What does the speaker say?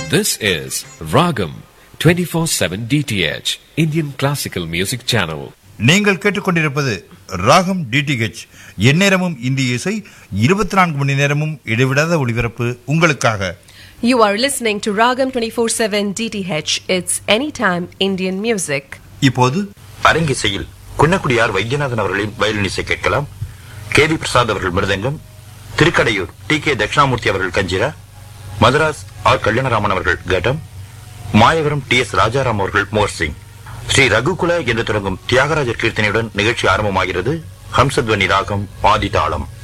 This is Ragam 24/7 DTH Indian Classical Music Channel. நீங்கள் கேட்டுக்கொண்டிருப்பது ராகம் டிடிஹெச் எந்நேரமும் இந்திய இசை இருபத்தி நான்கு மணி நேரமும் இடைவிடாத ஒளிபரப்பு உங்களுக்காக You are listening to Ragam 24/7 DTH. It's anytime Indian music. இப்போது அரங்கிசையில் குன்னக்குடியார் வைத்தியநாதன் அவர்களின் வயலின் இசை கேட்கலாம் கே வி பிரசாத் அவர்கள் மிருதங்கம் திருக்கடையூர் டி கே தட்சிணாமூர்த்தி அவர்கள் கஞ்சிரா மதராஸ் ஆர் கல்யாணராமன் அவர்கள் கடம் மாயவரம் டி எஸ் ராஜாராம் அவர்கள் மோர்சிங் ஸ்ரீ ரகுகுல என்று தொடங்கும் தியாகராஜர் கீர்த்தனையுடன் நிகழ்ச்சி ஆரம்பமாகிறது ஹம்சத்வனி ராகம் ஆதி தாளம்